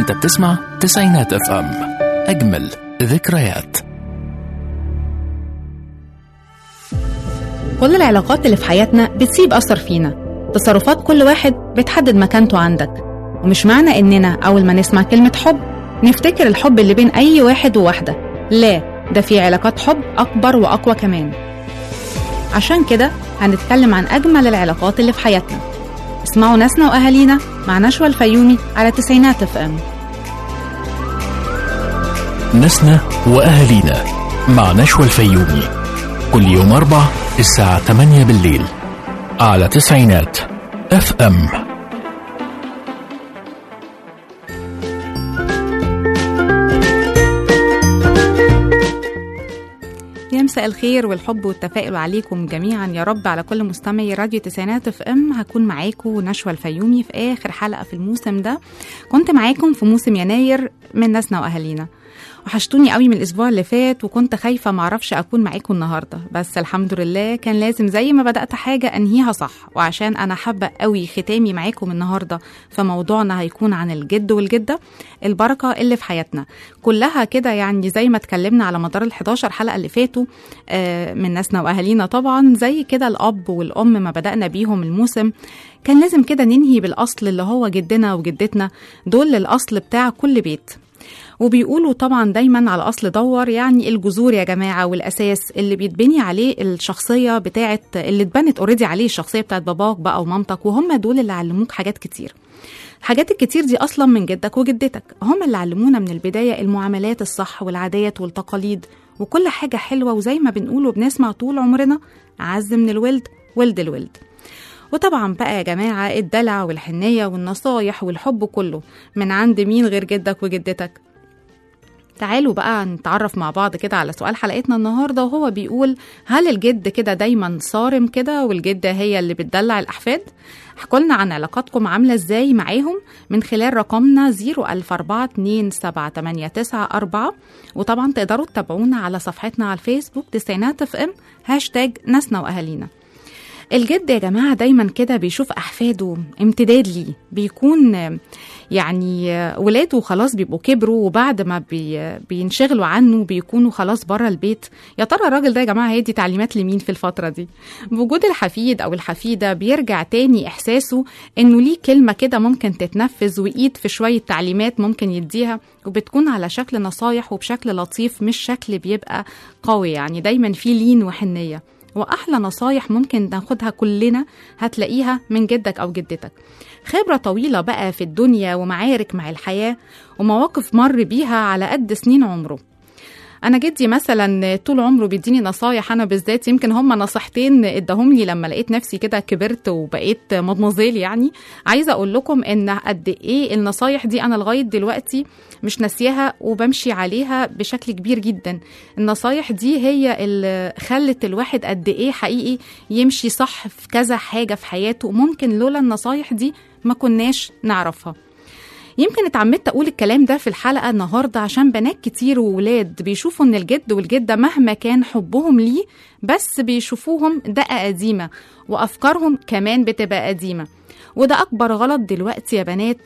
انت بتسمع تسعينات اف ام اجمل ذكريات كل العلاقات اللي في حياتنا بتسيب أثر فينا تصرفات كل واحد بتحدد مكانته عندك ومش معنى إننا أول ما نسمع كلمة حب نفتكر الحب اللي بين أي واحد وواحدة لا ده في علاقات حب أكبر وأقوى كمان عشان كده هنتكلم عن أجمل العلاقات اللي في حياتنا اسمعوا ناسنا وأهالينا مع نشوى الفيومي على تسعينات اف ام ناسنا واهالينا مع نشوى الفيومي كل يوم اربع الساعة 8 بالليل على تسعينات اف ام يا مساء الخير والحب والتفاؤل عليكم جميعا يا رب على كل مستمعي راديو تسعينات اف ام هكون معاكم نشوى الفيومي في اخر حلقه في الموسم ده كنت معاكم في موسم يناير من ناسنا واهالينا وحشتوني قوي من الاسبوع اللي فات وكنت خايفه معرفش اكون معاكم النهارده بس الحمد لله كان لازم زي ما بدات حاجه انهيها صح وعشان انا حابه قوي ختامي معاكم النهارده فموضوعنا هيكون عن الجد والجده البركه اللي في حياتنا كلها كده يعني زي ما اتكلمنا على مدار ال 11 حلقه اللي فاتوا آه، من ناسنا واهالينا طبعا زي كده الاب والام ما بدانا بيهم الموسم كان لازم كده ننهي بالاصل اللي هو جدنا وجدتنا دول الاصل بتاع كل بيت وبيقولوا طبعا دايما على اصل دور يعني الجذور يا جماعه والاساس اللي بيتبني عليه الشخصيه بتاعه اللي اتبنت اوريدي عليه الشخصيه بتاعت باباك بقى ومامتك وهم دول اللي علموك حاجات كتير الحاجات الكتير دي اصلا من جدك وجدتك هم اللي علمونا من البدايه المعاملات الصح والعادات والتقاليد وكل حاجه حلوه وزي ما بنقول وبنسمع طول عمرنا عز من الولد ولد الولد وطبعا بقى يا جماعه الدلع والحنيه والنصايح والحب كله من عند مين غير جدك وجدتك تعالوا بقى نتعرف مع بعض كده على سؤال حلقتنا النهارده وهو بيقول هل الجد كده دايما صارم كده والجده هي اللي بتدلع الاحفاد احكوا لنا عن علاقاتكم عامله ازاي معاهم من خلال رقمنا 004278994 وطبعا تقدروا تتابعونا على صفحتنا على الفيسبوك تسعينات اف ام هاشتاج ناسنا واهالينا الجد يا جماعة دايما كده بيشوف أحفاده امتداد ليه بيكون يعني ولاده خلاص بيبقوا كبروا وبعد ما بي بينشغلوا عنه بيكونوا خلاص بره البيت يا ترى الراجل ده يا جماعة هيدي تعليمات لمين في الفترة دي بوجود الحفيد أو الحفيدة بيرجع تاني إحساسه إنه ليه كلمة كده ممكن تتنفذ وإيد في شوية تعليمات ممكن يديها وبتكون على شكل نصايح وبشكل لطيف مش شكل بيبقى قوي يعني دايما فيه لين وحنية واحلى نصايح ممكن ناخدها كلنا هتلاقيها من جدك او جدتك خبره طويله بقى في الدنيا ومعارك مع الحياه ومواقف مر بيها على قد سنين عمره انا جدي مثلا طول عمره بيديني نصايح انا بالذات يمكن هم نصيحتين اداهم لي لما لقيت نفسي كده كبرت وبقيت مضمزيل يعني عايزه اقول لكم ان قد ايه النصايح دي انا لغايه دلوقتي مش ناسياها وبمشي عليها بشكل كبير جدا النصايح دي هي اللي خلت الواحد قد ايه حقيقي يمشي صح في كذا حاجه في حياته ممكن لولا النصايح دي ما كناش نعرفها يمكن اتعمدت اقول الكلام ده في الحلقه النهارده عشان بنات كتير وولاد بيشوفوا ان الجد والجده مهما كان حبهم ليه بس بيشوفوهم دقه قديمه وافكارهم كمان بتبقى قديمه وده اكبر غلط دلوقتي يا بنات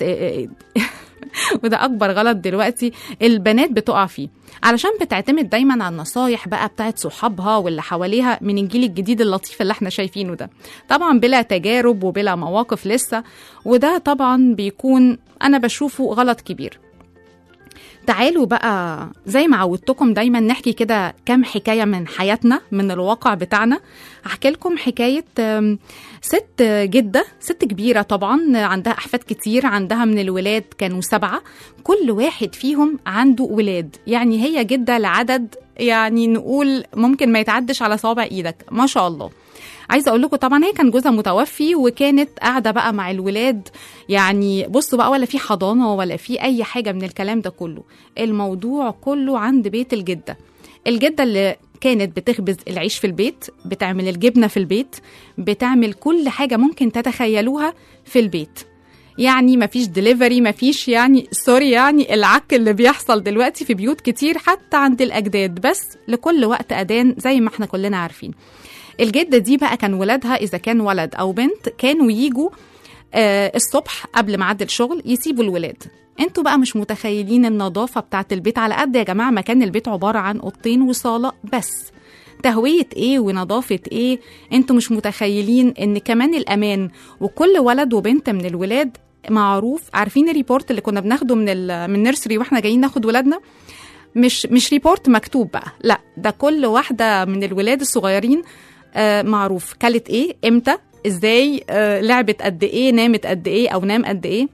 وده اكبر غلط دلوقتي البنات بتقع فيه علشان بتعتمد دايما على النصايح بقى بتاعت صحابها واللي حواليها من الجيل الجديد اللطيف اللي احنا شايفينه ده طبعا بلا تجارب وبلا مواقف لسه وده طبعا بيكون انا بشوفه غلط كبير تعالوا بقى زي ما عودتكم دايما نحكي كده كام حكايه من حياتنا من الواقع بتاعنا هحكي لكم حكايه ست جده ست كبيره طبعا عندها احفاد كتير عندها من الولاد كانوا سبعه كل واحد فيهم عنده ولاد يعني هي جده لعدد يعني نقول ممكن ما يتعدش على صوابع ايدك ما شاء الله عايزه اقول لكم طبعا هي كان جوزها متوفي وكانت قاعده بقى مع الولاد يعني بصوا بقى ولا في حضانه ولا في اي حاجه من الكلام ده كله الموضوع كله عند بيت الجده الجده اللي كانت بتخبز العيش في البيت بتعمل الجبنه في البيت بتعمل كل حاجه ممكن تتخيلوها في البيت يعني مفيش دليفري مفيش يعني سوري يعني العك اللي بيحصل دلوقتي في بيوت كتير حتى عند الاجداد بس لكل وقت اذان زي ما احنا كلنا عارفين الجده دي بقى كان ولادها اذا كان ولد او بنت كانوا يجوا آه الصبح قبل ميعاد الشغل يسيبوا الولاد انتوا بقى مش متخيلين النظافة بتاعت البيت على قد يا جماعة ما كان البيت عبارة عن أوضتين وصالة بس تهوية ايه ونظافة ايه انتوا مش متخيلين ان كمان الأمان وكل ولد وبنت من الولاد معروف عارفين الريبورت اللي كنا بناخده من ال من نيرسري واحنا جايين ناخد ولادنا مش مش ريبورت مكتوب بقى لا ده كل واحدة من الولاد الصغيرين آه معروف كلت ايه امتى ازاي آه لعبت قد ايه نامت قد ايه او نام قد ايه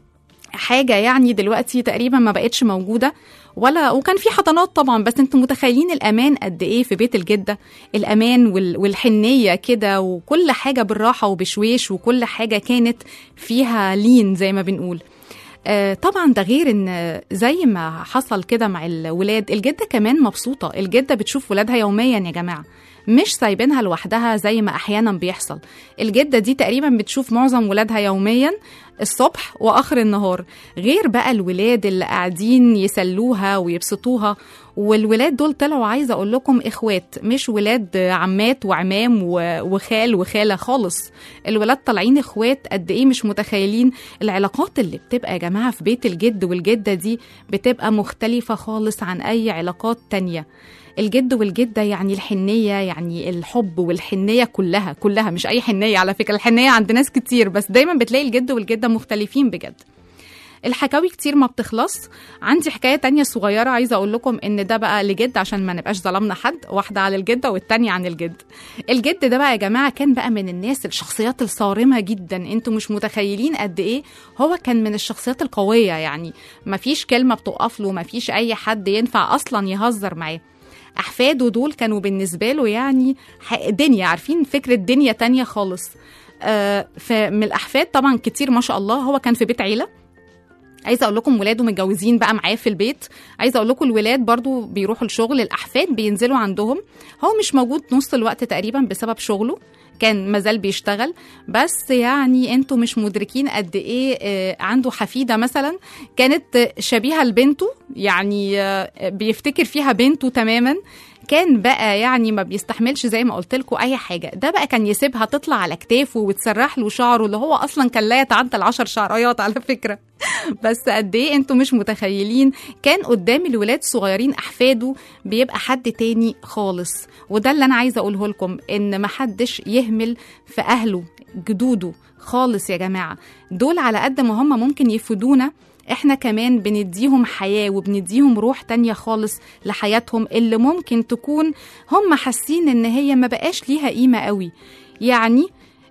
حاجه يعني دلوقتي تقريبا ما بقتش موجوده ولا وكان في حضانات طبعا بس انتم متخيلين الامان قد ايه في بيت الجده الامان وال- والحنيه كده وكل حاجه بالراحه وبشويش وكل حاجه كانت فيها لين زي ما بنقول آه، طبعا ده غير ان زي ما حصل كده مع الولاد الجده كمان مبسوطه الجده بتشوف ولادها يوميا يا جماعه مش سايبينها لوحدها زي ما احيانا بيحصل الجده دي تقريبا بتشوف معظم ولادها يوميا الصبح واخر النهار غير بقى الولاد اللي قاعدين يسلوها ويبسطوها والولاد دول طلعوا عايزه اقول لكم اخوات مش ولاد عمات وعمام و- وخال وخاله خالص الولاد طالعين اخوات قد ايه مش متخيلين العلاقات اللي بتبقى يا جماعه في بيت الجد والجده دي بتبقى مختلفه خالص عن اي علاقات تانية الجد والجدة يعني الحنية يعني الحب والحنية كلها كلها مش أي حنية على فكرة الحنية عند ناس كتير بس دايما بتلاقي الجد والجدة مختلفين بجد الحكاوي كتير ما بتخلص عندي حكايه تانية صغيره عايزه اقول لكم ان ده بقى لجد عشان ما نبقاش ظلمنا حد واحده على الجده والتانية عن الجد الجد ده بقى يا جماعه كان بقى من الناس الشخصيات الصارمه جدا انتوا مش متخيلين قد ايه هو كان من الشخصيات القويه يعني ما فيش كلمه بتقف له ما فيش اي حد ينفع اصلا يهزر معاه احفاده دول كانوا بالنسبه له يعني ح- دنيا عارفين فكره دنيا تانية خالص آه فمن الاحفاد طبعا كتير ما شاء الله هو كان في بيت عيله عايزه اقول لكم ولاده متجوزين بقى معاه في البيت عايزه اقول لكم الولاد برضو بيروحوا الشغل الاحفاد بينزلوا عندهم هو مش موجود نص الوقت تقريبا بسبب شغله كان مازال بيشتغل بس يعني انتوا مش مدركين قد ايه آه، عنده حفيده مثلا كانت آه، شبيهه لبنته يعني آه، بيفتكر فيها بنته تماما كان بقى يعني ما بيستحملش زي ما قلت لكم اي حاجه ده بقى كان يسيبها تطلع على كتافه وتسرح له شعره اللي هو اصلا كان لا يتعدى العشر شعريات على فكره بس قد ايه انتوا مش متخيلين كان قدام الولاد الصغيرين احفاده بيبقى حد تاني خالص وده اللي انا عايزه اقوله لكم ان محدش يهمل في اهله جدوده خالص يا جماعه دول على قد ما هم ممكن يفيدونا احنا كمان بنديهم حياة وبنديهم روح تانية خالص لحياتهم اللي ممكن تكون هم حاسين ان هي ما بقاش ليها قيمة قوي يعني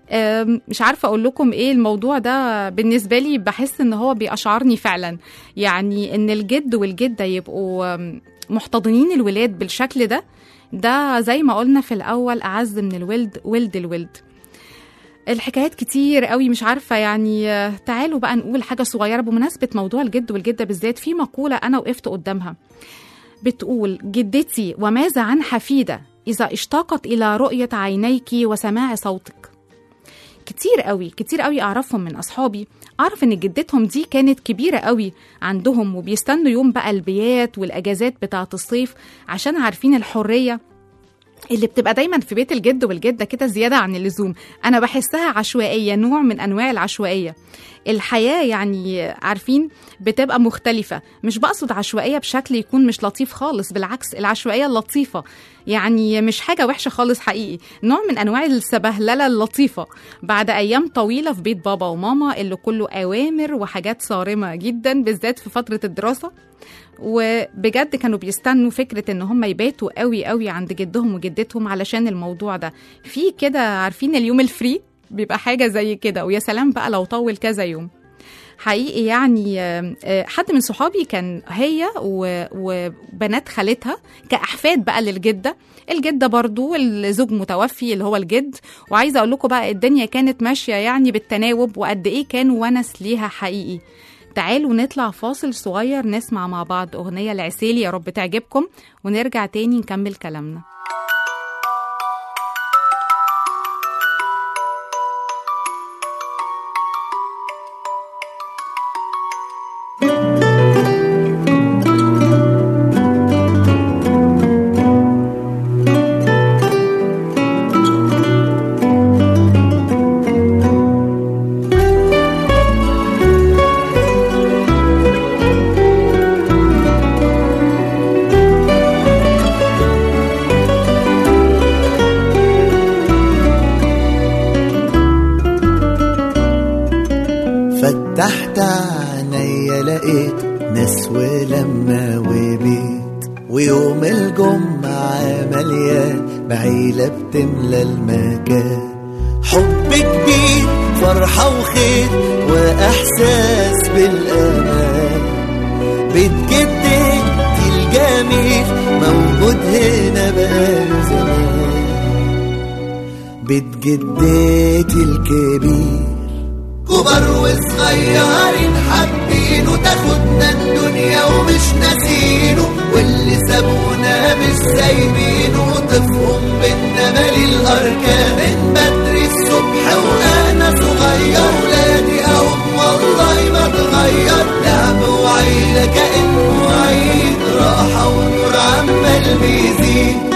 أم، مش عارفة أقول لكم إيه الموضوع ده بالنسبة لي بحس إن هو بيأشعرني فعلا يعني إن الجد والجدة يبقوا أم، محتضنين الولاد بالشكل ده ده زي ما قلنا في الأول أعز من الولد ولد الولد الحكايات كتير قوي مش عارفة يعني آه، تعالوا بقى نقول حاجة صغيرة بمناسبة موضوع الجد والجدة بالذات في مقولة أنا وقفت قدامها بتقول جدتي وماذا عن حفيدة إذا اشتاقت إلى رؤية عينيك وسماع صوتك كتير قوي كتير قوي أعرفهم من أصحابي أعرف إن جدتهم دي كانت كبيرة قوي عندهم وبيستنوا يوم بقى البيات والأجازات بتاعة الصيف عشان عارفين الحرية اللي بتبقى دايما في بيت الجد والجده كده زياده عن اللزوم انا بحسها عشوائيه نوع من انواع العشوائيه الحياه يعني عارفين بتبقى مختلفه مش بقصد عشوائيه بشكل يكون مش لطيف خالص بالعكس العشوائيه اللطيفه يعني مش حاجه وحشه خالص حقيقي نوع من انواع السبهلله اللطيفه بعد ايام طويله في بيت بابا وماما اللي كله اوامر وحاجات صارمه جدا بالذات في فتره الدراسه وبجد كانوا بيستنوا فكرة ان هم يباتوا قوي قوي عند جدهم وجدتهم علشان الموضوع ده في كده عارفين اليوم الفري بيبقى حاجة زي كده ويا سلام بقى لو طول كذا يوم حقيقي يعني آه، آه، حد من صحابي كان هي و- وبنات خالتها كأحفاد بقى للجدة الجدة برضو الزوج متوفي اللي هو الجد وعايزة أقول لكم بقى الدنيا كانت ماشية يعني بالتناوب وقد إيه كان ونس ليها حقيقي تعالوا نطلع فاصل صغير نسمع مع بعض أغنية لعسيلي يا رب تعجبكم ونرجع تاني نكمل كلامنا Thank تحت عينيا لقيت ناس ولما وبيت ويوم الجمعة مليان بعيلة بتملى المكان حب كبير فرحة وخير وإحساس بالأمان بيت جدتي الجميل موجود هنا بقاله زمان بيت جدتي الكبير كبر وصغيرين حابينه تاخدنا الدنيا ومش ناسينه واللي سابونا مش سايبينه طفهم بينا مالي الاركان من بدري الصبح وانا صغير ولادي اهم والله ما اتغير لعب وعيلة كأنه عيد راحة ونور عمال بيزيد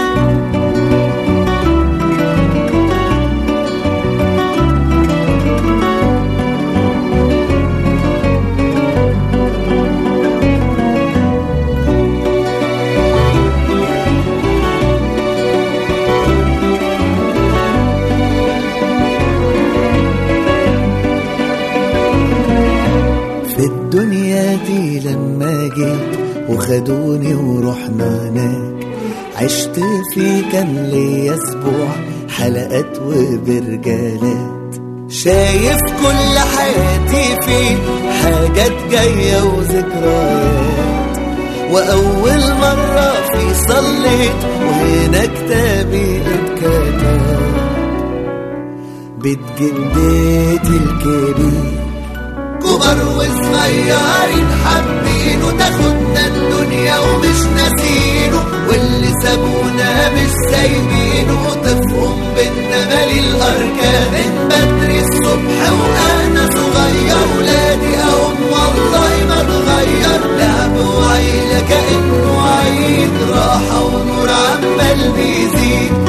في الدنيا دي لما جيت وخدوني ورحنا هناك عشت في كان ليا اسبوع حلقات وبرجالات شايف كل حياتي فيه حاجات جاية وذكريات وأول مرة في صليت وهنا كتابي اتكتب بيت جدتي الكبير كبر وصغيرين حابينه تاخدنا الدنيا ومش ناسينه واللي سابونا مش سايبينه طفهم بينا مالي الاركان من بدري الصبح وانا صغير ولادي اهم والله ما اتغير لعب وعيلة كأنه عيد راحة ونور عمال بيزيد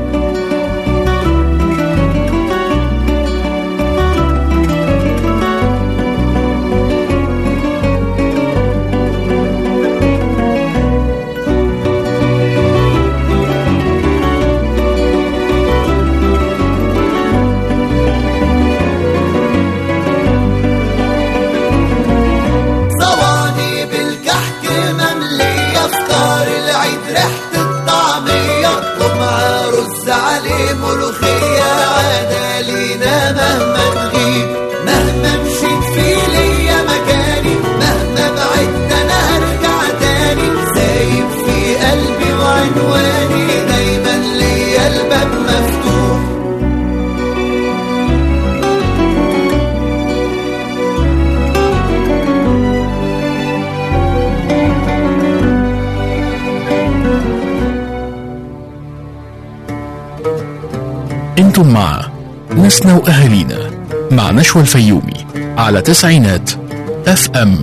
صواني بالكحك مملية فطار العيد ريحة الطعمية اطلب مع رز عليه ملوخية عادة لينا مهما نغيب مهما مشيت في ليا مكاني مهما بعدت انا هرجع تاني سايب في قلبي وعنواني دايما ليا الباب مفتوح انتم مع ناسنا واهالينا مع نشوى الفيومي على تسعينات اف ام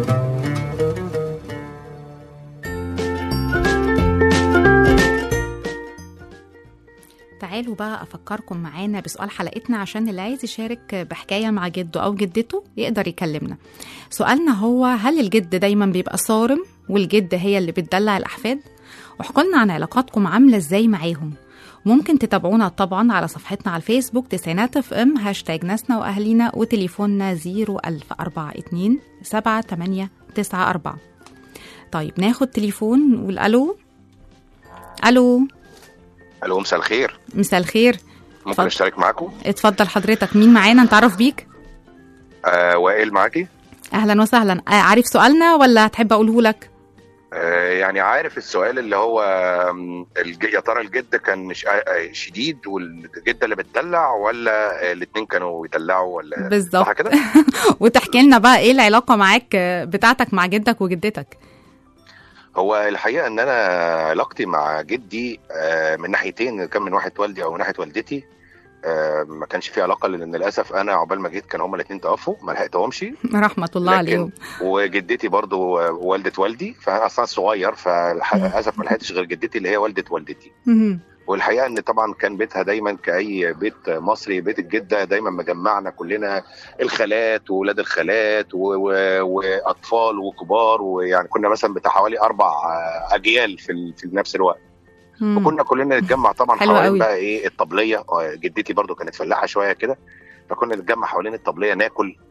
تعالوا بقى أفكركم معانا بسؤال حلقتنا عشان اللي عايز يشارك بحكاية مع جده أو جدته يقدر يكلمنا سؤالنا هو هل الجد دايما بيبقى صارم والجد هي اللي بتدلع الأحفاد واحكوا لنا عن علاقاتكم عاملة ازاي معاهم ممكن تتابعونا طبعا على صفحتنا على الفيسبوك تسعينات اف ام هاشتاج ناسنا واهالينا وتليفوننا 01042 7894 طيب ناخد تليفون ونقول الو الو الو مساء الخير مساء الخير ممكن اتفضل. اشترك معاكم اتفضل حضرتك مين معانا نتعرف بيك آه وائل معاكي اهلا وسهلا آه، عارف سؤالنا ولا هتحب اقوله لك آه يعني عارف السؤال اللي هو آم، الج... يا ترى الجد كان ش... آه، شديد والجده اللي بتدلع ولا الاثنين كانوا يدلعوا ولا بالظبط. صح كده وتحكي لنا بقى ايه العلاقه معاك آه، بتاعتك مع جدك وجدتك هو الحقيقه ان انا علاقتي مع جدي آه، من ناحيتين كان من ناحيه والدي او من ناحيه والدتي آه، ما كانش في علاقه لان للاسف انا عقبال ما جيت كان هما الاثنين توفوا ما لحقتهمش رحمه الله لكن- عليهم وجدتي برضو آه، والده والدي فانا اصلا صغير فللاسف ما لحقتش غير جدتي اللي هي والده والدتي مهم. والحقيقه ان طبعا كان بيتها دايما كاي بيت مصري بيت الجده دايما مجمعنا كلنا الخالات واولاد الخالات و- و- واطفال وكبار ويعني كنا مثلا بتاع حوالي اربع آه، اجيال في ال- في نفس الوقت مم. وكنا كلنا نتجمع طبعا حلو قوي. حوالين بقى ايه الطبليه آه، جدتي برضو كانت فلاحه شويه كده فكنا نتجمع حوالين الطبليه ناكل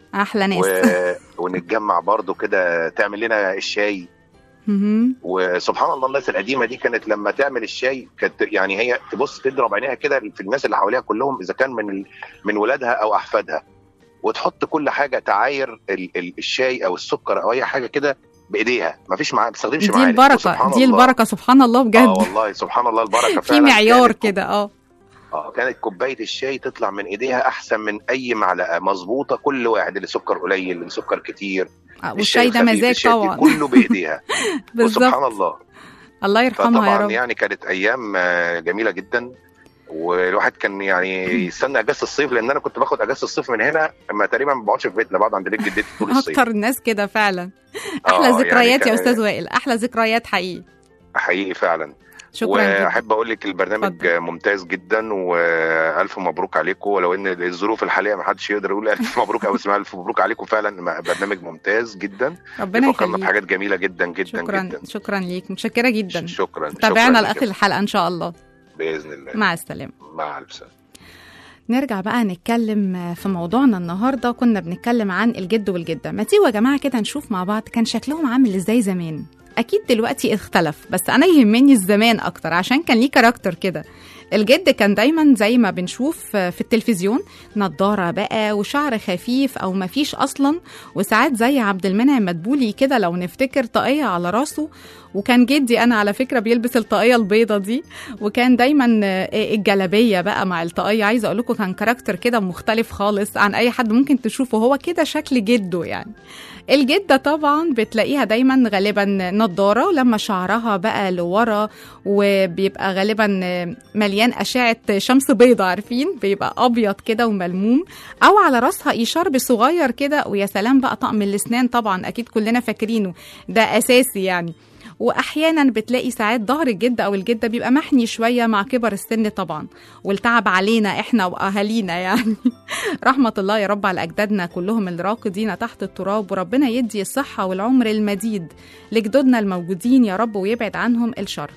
احلى ناس و... ونتجمع برضو كده تعمل لنا الشاي مهم. وسبحان الله الناس القديمه دي كانت لما تعمل الشاي كانت يعني هي تبص تضرب عينيها كده في الناس اللي حواليها كلهم اذا كان من ال... من ولادها او احفادها وتحط كل حاجه تعاير ال... ال... الشاي او السكر او اي حاجه كده بايديها ما فيش معاها ما بتستخدمش دي معالق البركه وسبحان دي الله. البركه سبحان الله اه بجد والله سبحان الله البركه في فعلا معيار كانت- كده اه اه كانت كوبايه الشاي تطلع من ايديها احسن من اي معلقه مظبوطه كل واحد اللي سكر قليل اللي سكر كتير آه، والشاي ده الخفيف، مزاج الشاي طبعا كله بايديها وسبحان بالظبط الله الله يرحمها يا فطبعا رب يعني كانت ايام آه، جميله جدا والواحد كان يعني يستنى اجازه الصيف لان انا كنت باخد اجازه الصيف من هنا اما تقريبا ما بقعدش في بيتنا بقعد عند بيت جدتي طول الصيف اكتر الناس كده فعلا آه، احلى يعني ذكريات يا كان- استاذ وائل احلى ذكريات حقيقي حقيقي فعلا شكرا جدا واحب اقول لك البرنامج اتفضل. ممتاز جدا والف مبروك عليكم ولو ان الظروف الحاليه ما حدش يقدر يقول الف مبروك او اسمها الف مبروك عليكم فعلا برنامج ممتاز جدا ربنا بيفكرنا يخليك بحاجات جميله جدا جدا شكرا جدا شكرا ليك متشكره جدا شكرا تابعنا شكراً لاخر لك. الحلقه ان شاء الله باذن الله مع السلامه مع الف سلامه نرجع بقى نتكلم في موضوعنا النهارده كنا بنتكلم عن الجد والجده ما تيجوا يا جماعه كده نشوف مع بعض كان شكلهم عامل ازاي زمان اكيد دلوقتي اختلف بس انا يهمني الزمان اكتر عشان كان ليه كاركتر كده الجد كان دايما زي ما بنشوف في التلفزيون نضاره بقى وشعر خفيف او مفيش اصلا وساعات زي عبد المنعم مدبولي كده لو نفتكر طاقيه على راسه وكان جدي انا على فكره بيلبس الطاقيه البيضه دي وكان دايما آه، الجلابيه بقى مع الطاقيه عايزه اقول لكم كان كاركتر كده مختلف خالص عن اي حد ممكن تشوفه هو كده شكل جده يعني الجده طبعا بتلاقيها دايما غالبا نضاره ولما شعرها بقى لورا وبيبقى غالبا آه، مليان اشعه شمس بيضة عارفين بيبقى ابيض كده وملموم او على راسها ايشارب صغير كده ويا سلام بقى طقم الاسنان طبعا اكيد كلنا فاكرينه ده اساسي يعني واحيانا بتلاقي ساعات ظهر الجد او الجده بيبقى محني شويه مع كبر السن طبعا والتعب علينا احنا واهالينا يعني رحمه الله يا رب على اجدادنا كلهم الراقدين تحت التراب وربنا يدي الصحه والعمر المديد لجدودنا الموجودين يا رب ويبعد عنهم الشر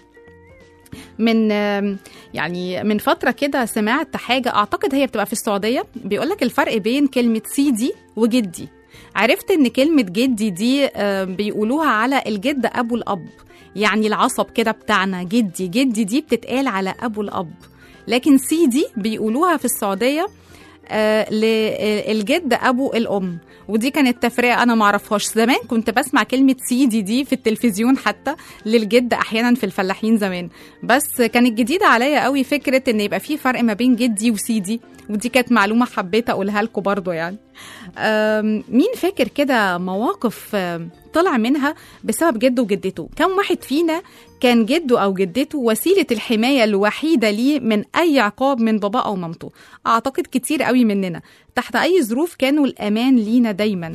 من يعني من فتره كده سمعت حاجه اعتقد هي بتبقى في السعوديه بيقول لك الفرق بين كلمه سيدي وجدي عرفت ان كلمه جدي دي آه، بيقولوها على الجد ابو الاب يعني العصب كده بتاعنا جدي جدي دي بتتقال على ابو الاب لكن سيدي بيقولوها في السعوديه آه، للجد ابو الام ودي كانت تفرقه انا ما اعرفهاش زمان كنت بسمع كلمه سيدي دي في التلفزيون حتى للجد احيانا في الفلاحين زمان بس كانت جديده عليا قوي فكره ان يبقى في فرق ما بين جدي وسيدي ودي كانت معلومه حبيت اقولها لكم برضو يعني أم، مين فاكر كده مواقف أم، طلع منها بسبب جده وجدته كم واحد فينا كان جده او جدته وسيله الحمايه الوحيده ليه من اي عقاب من باباه او مامته اعتقد كتير قوي مننا تحت اي ظروف كانوا الامان لينا دايما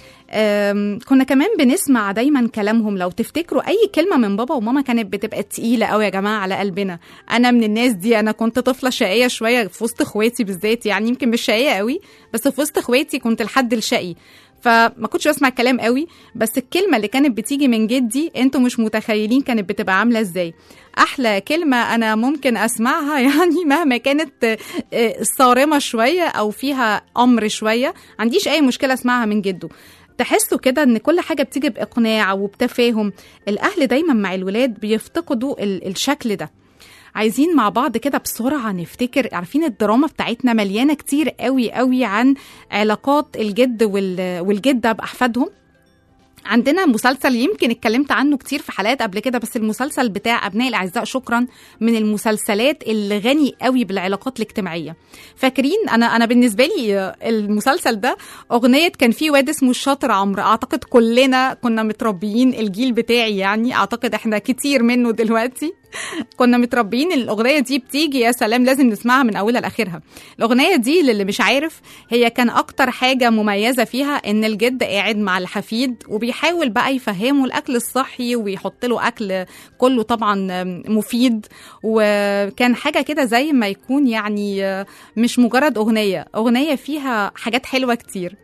أم، كنا كمان بنسمع دايما كلامهم لو تفتكروا اي كلمه من بابا وماما كانت بتبقى تقيله قوي يا جماعه على قلبنا انا من الناس دي انا كنت طفله شقيه شويه في وسط اخواتي بالذات يعني يمكن مش شقيه قوي بس في وسط اخواتي كنت الحد الشقي فما كنتش بسمع الكلام قوي بس الكلمه اللي كانت بتيجي من جدي انتوا مش متخيلين كانت بتبقى عامله ازاي احلى كلمه انا ممكن اسمعها يعني مهما كانت آه، آه، صارمه شويه او فيها امر شويه عنديش اي مشكله اسمعها من جده تحسوا كده ان كل حاجه بتيجي باقناع وبتفاهم الاهل دايما مع الولاد بيفتقدوا ال- الشكل ده عايزين مع بعض كده بسرعه نفتكر عارفين الدراما بتاعتنا مليانه كتير قوي قوي عن علاقات الجد وال- والجده باحفادهم عندنا مسلسل يمكن اتكلمت عنه كتير في حلقات قبل كده بس المسلسل بتاع ابناء الاعزاء شكرا من المسلسلات اللي غني قوي بالعلاقات الاجتماعيه فاكرين انا انا بالنسبه لي المسلسل ده اغنيه كان فيه واد اسمه الشاطر عمرو اعتقد كلنا كنا متربيين الجيل بتاعي يعني اعتقد احنا كتير منه دلوقتي كنا متربيين الاغنيه دي بتيجي يا سلام لازم نسمعها من اولها لاخرها الاغنيه دي للي مش عارف هي كان اكتر حاجه مميزه فيها ان الجد قاعد مع الحفيد وبيحاول بقى يفهمه الاكل الصحي ويحط له اكل كله طبعا مفيد وكان حاجه كده زي ما يكون يعني مش مجرد اغنيه اغنيه فيها حاجات حلوه كتير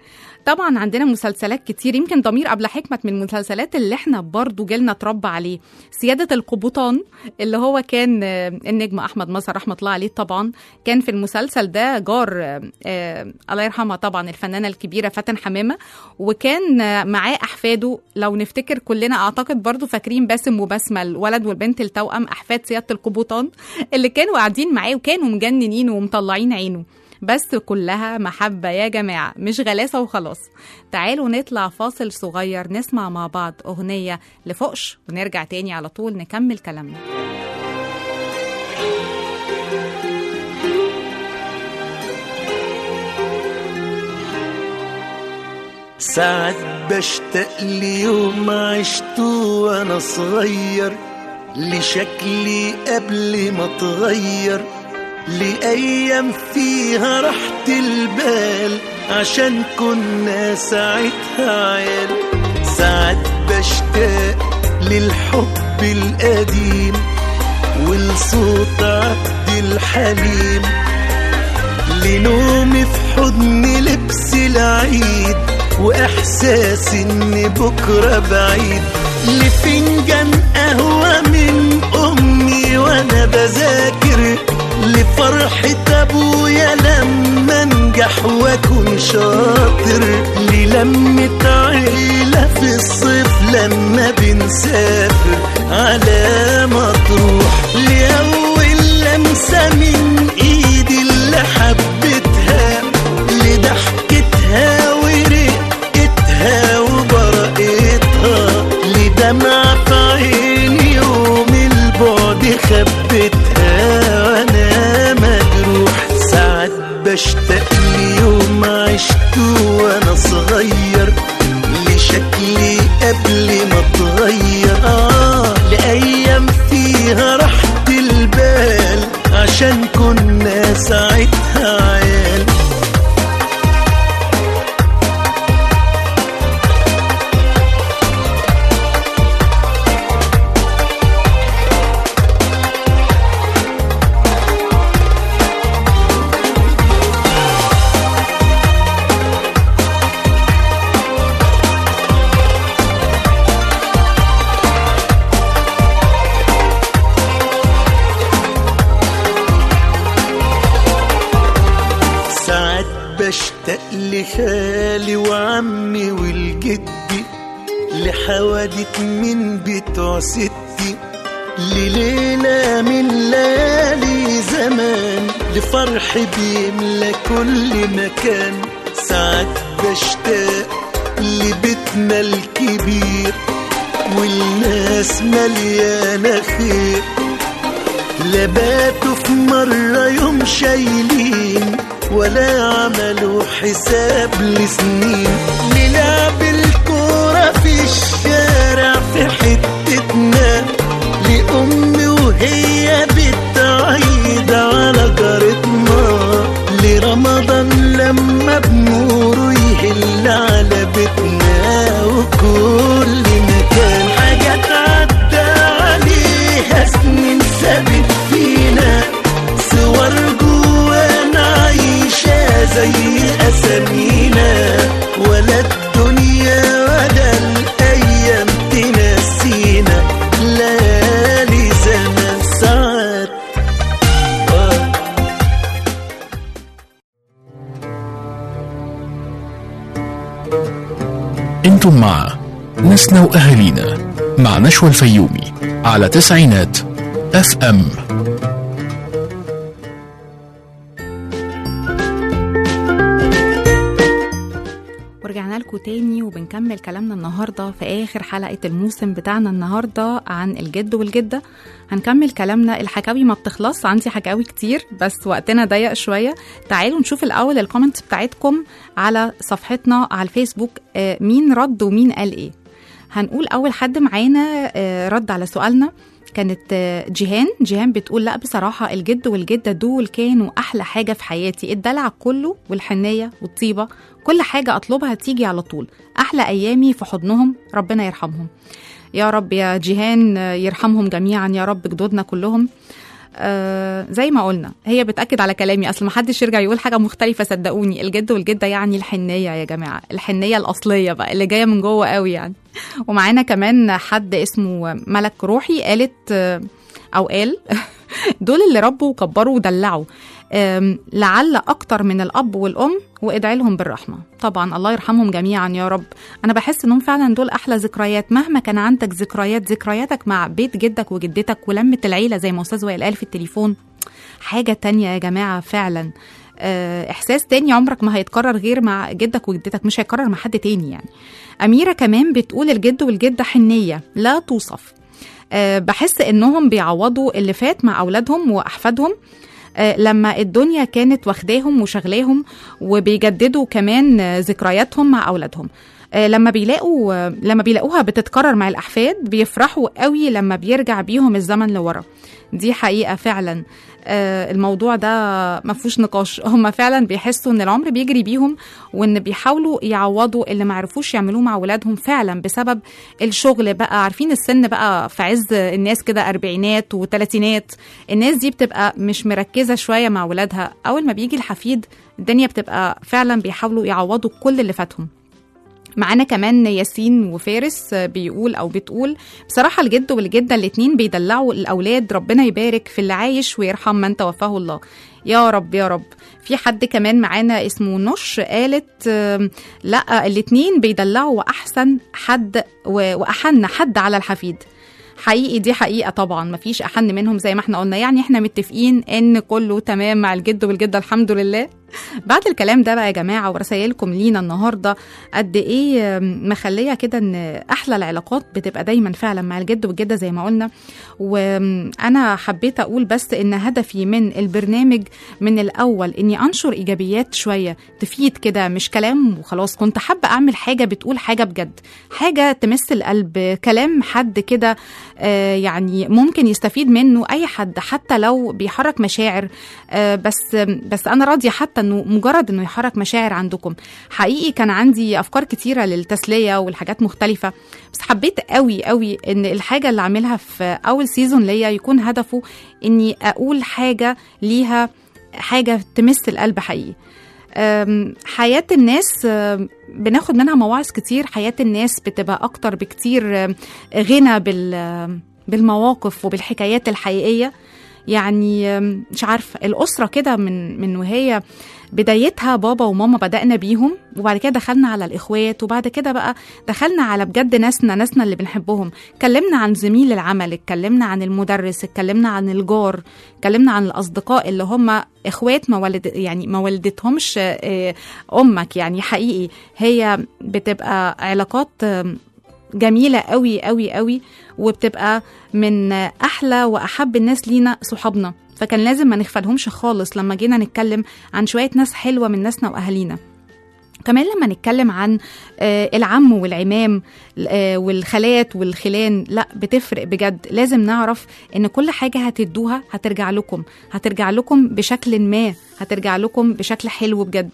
طبعا عندنا مسلسلات كتير يمكن ضمير قبل حكمة من المسلسلات اللي احنا برضو جيلنا اتربى عليه سيادة القبطان اللي هو كان آه، النجم أحمد مظهر رحمة الله عليه طبعا كان في المسلسل ده جار آه، آه، الله يرحمها طبعا الفنانة الكبيرة فاتن حمامة وكان آه، معاه أحفاده لو نفتكر كلنا أعتقد برضو فاكرين باسم وبسمة الولد والبنت التوأم أحفاد سيادة القبطان اللي كانوا قاعدين معاه وكانوا مجننين ومطلعين عينه بس كلها محبة يا جماعة مش غلاسة وخلاص تعالوا نطلع فاصل صغير نسمع مع بعض أغنية لفقش ونرجع تاني على طول نكمل كلامنا ساعات بشتاق ليوم عشته وانا صغير لشكلي قبل ما اتغير لأيام فيها راحة البال عشان كنا ساعتها عيال ساعات بشتاق للحب القديم ولصوت عبد الحليم لنومي في حضن لبس العيد واحساس ان بكره بعيد لفنجان قهوه من امي وانا بذاكر لفرحة ابويا لما انجح واكون شاطر للمة عيلة في الصيف لما بنسافر على مطروح لأول لمسة من ايدي اللي حبيتها لضحكتها ورقتها وبرقتها لدمعة في عيني يوم البعد خبتها وانا مجروح ساعات بشتاق ليوم عشته وانا صغير لشكلي قبل ما اتغير آه لأيام فيها راحة البال عشان كنا ساعتها عيال ساعات بشتاق لخالي وعمي والجدي لحوادث من بتوع ستي لليلة من ليالي زمان لفرح بيملى كل مكان ساعات بشتاق لبيتنا الكبير والناس مليانة خير لا باتوا في مرة يوم شايلين ولا عملوا حساب لسنين نلعب الكورة في الشارع في حتتنا لأمي وهي بتعيد على جارتنا لرمضان لما بنوره يهل على بيتنا وكل مكان حاجات عدى عليها سنين ثابت فينا صور جوانا عايشة زي أسامينا ولا الدنيا ولا الأيام تنسينا ليالي زمان ساعات آه. انتم مع ناسنا واهالينا مع نشوى الفيومي على تسعينات اف ام ورجعنا لكم تاني وبنكمل كلامنا النهارده في اخر حلقه الموسم بتاعنا النهارده عن الجد والجده هنكمل كلامنا الحكاوي ما بتخلص عندي حكاوي كتير بس وقتنا ضيق شويه تعالوا نشوف الاول الكومنتس بتاعتكم على صفحتنا على الفيسبوك آه، مين رد ومين قال ايه هنقول اول حد معانا آه، رد على سؤالنا كانت آه، جيهان جيهان بتقول لا بصراحة الجد والجدة دول كانوا أحلى حاجة في حياتي الدلع كله والحنية والطيبة كل حاجة أطلبها تيجي على طول أحلى أيامي في حضنهم ربنا يرحمهم يا رب يا جيهان آه، يرحمهم جميعا يا رب جدودنا كلهم آه زي ما قلنا هي بتاكد على كلامي اصل ما حدش يرجع يقول حاجه مختلفه صدقوني الجد والجده يعني الحنيه يا جماعه الحنيه الاصليه بقى اللي جايه من جوه قوي يعني ومعانا كمان حد اسمه ملك روحي قالت آه، او قال دول اللي ربوا وكبروا ودلعوا آم، لعل اكتر من الاب والام وادعي لهم بالرحمه طبعا الله يرحمهم جميعا يا رب انا بحس انهم فعلا دول احلى ذكريات مهما كان عندك ذكريات ذكرياتك مع بيت جدك وجدتك ولمه العيله زي ما استاذ وائل قال في التليفون حاجه تانية يا جماعه فعلا آه، احساس تاني عمرك ما هيتكرر غير مع جدك وجدتك مش هيتكرر مع حد تاني يعني اميره كمان بتقول الجد والجده حنيه لا توصف آه، بحس انهم بيعوضوا اللي فات مع اولادهم واحفادهم آه، لما الدنيا كانت واخداهم وشغلاهم وبيجددوا كمان آه، ذكرياتهم مع اولادهم آه، لما بيلاقوا آه، لما بيلاقوها بتتكرر مع الاحفاد بيفرحوا قوي لما بيرجع بيهم الزمن لورا دي حقيقه فعلا آه، الموضوع ده ما فيهوش نقاش هم فعلا بيحسوا ان العمر بيجري بيهم وان بيحاولوا يعوضوا اللي ما عرفوش يعملوه مع ولادهم فعلا بسبب الشغل بقى عارفين السن بقى في عز الناس كده اربعينات وثلاثينات الناس دي بتبقى مش مركزه شويه مع ولادها اول ما بيجي الحفيد الدنيا بتبقى فعلا بيحاولوا يعوضوا كل اللي فاتهم معانا كمان ياسين وفارس بيقول او بتقول بصراحه الجد والجده الاتنين بيدلعوا الاولاد ربنا يبارك في اللي عايش ويرحم من توفاه الله يا رب يا رب في حد كمان معانا اسمه نش قالت آم، لا الاتنين بيدلعوا واحسن حد و- واحن حد على الحفيد حقيقي دي حقيقة طبعا مفيش أحن منهم زي ما احنا قلنا يعني احنا متفقين ان كله تمام مع الجد والجدة الحمد لله بعد الكلام ده بقى يا جماعة ورسايلكم لينا النهاردة قد ايه مخلية كده ان احلى العلاقات بتبقى دايما فعلا مع الجد والجدة زي ما قلنا وانا حبيت اقول بس ان هدفي من البرنامج من الاول اني انشر ايجابيات شوية تفيد كده مش كلام وخلاص كنت حابة اعمل حاجة بتقول حاجة بجد حاجة تمس القلب كلام حد كده آه، يعني ممكن يستفيد منه اي حد حتى لو بيحرك مشاعر آه، بس بس انا راضيه حتى انه مجرد انه يحرك مشاعر عندكم حقيقي كان عندي افكار كتيره للتسليه والحاجات مختلفه بس حبيت قوي قوي ان الحاجه اللي اعملها في اول سيزون ليا يكون هدفه اني اقول حاجه ليها حاجه تمس القلب حقيقي أم، حياة الناس أم، بناخد منها مواعظ كتير حياة الناس بتبقى أكتر بكتير أم، غنى بال بالمواقف وبالحكايات الحقيقية يعني أم، مش عارفة الأسرة كده من من وهي بدايتها بابا وماما بدأنا بيهم وبعد كده دخلنا على الإخوات وبعد كده بقى دخلنا على بجد ناسنا ناسنا اللي بنحبهم اتكلمنا عن زميل العمل اتكلمنا عن المدرس اتكلمنا عن الجار اتكلمنا عن الأصدقاء اللي هم إخوات ما ولد يعني ما ولدتهمش آه، أمك يعني حقيقي هي بتبقى علاقات آم، جميلة قوي قوي قوي وبتبقى من أحلى وأحب الناس لينا صحابنا فكان لازم ما نغفلهمش خالص لما جينا نتكلم عن شوية ناس حلوة من ناسنا وأهالينا كمان لما نتكلم عن آه، العم والعمام آه، والخالات والخلان لا بتفرق بجد لازم نعرف ان كل حاجة هتدوها هترجع لكم هترجع لكم بشكل ما هترجع لكم بشكل حلو بجد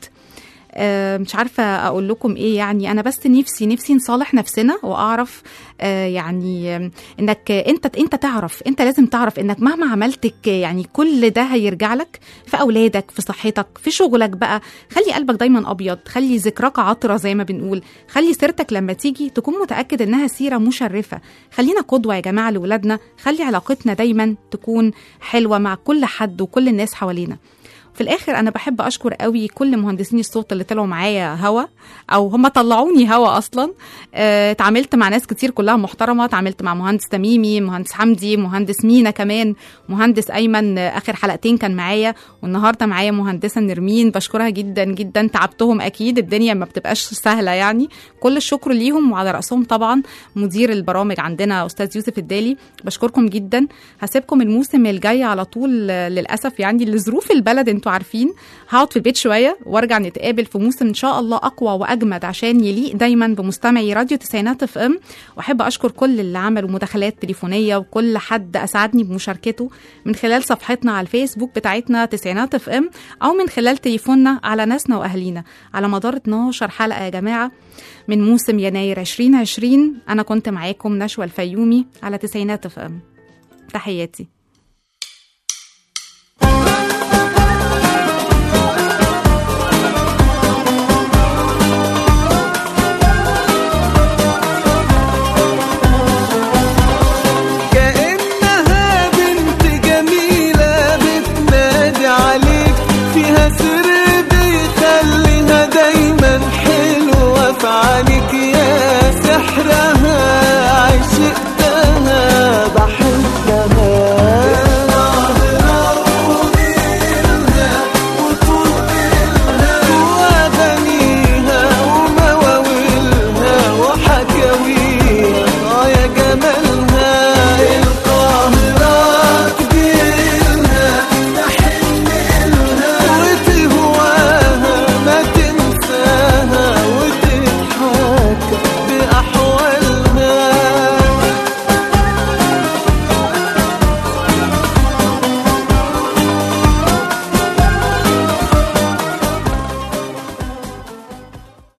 آه، مش عارفة أقول لكم إيه يعني أنا بس نفسي نفسي نصالح نفسنا وأعرف آه، يعني آم، إنك أنت أنت تعرف أنت لازم تعرف إنك مهما عملتك يعني كل ده هيرجع لك في أولادك في صحتك في شغلك بقى خلي قلبك دايما أبيض خلي ذكراك عطرة زي ما بنقول خلي سيرتك لما تيجي تكون متأكد إنها سيرة مشرفة خلينا قدوة يا جماعة لولادنا خلي علاقتنا دايما تكون حلوة مع كل حد وكل الناس حوالينا في الاخر انا بحب اشكر قوي كل مهندسين الصوت اللي طلعوا معايا هوا او هم طلعوني هوا اصلا آه، اتعاملت مع ناس كتير كلها محترمه اتعاملت مع مهندس تميمي مهندس حمدي مهندس مينا كمان مهندس ايمن آه، اخر حلقتين كان معايا والنهارده معايا مهندسه نرمين بشكرها جدا جدا تعبتهم اكيد الدنيا ما بتبقاش سهله يعني كل الشكر ليهم وعلى راسهم طبعا مدير البرامج عندنا استاذ يوسف الدالي بشكركم جدا هسيبكم الموسم الجاي على طول آه، للاسف يعني لظروف البلد انتوا عارفين هقعد في البيت شويه وارجع نتقابل في موسم ان شاء الله اقوى واجمد عشان يليق دايما بمستمعي راديو تسعينات اف ام واحب اشكر كل اللي عملوا مداخلات تليفونيه وكل حد اسعدني بمشاركته من خلال صفحتنا على الفيسبوك بتاعتنا تسعينات اف ام او من خلال تليفوننا على ناسنا واهالينا على مدار 12 حلقه يا جماعه من موسم يناير 2020 انا كنت معاكم نشوى الفيومي على تسعينات اف ام تحياتي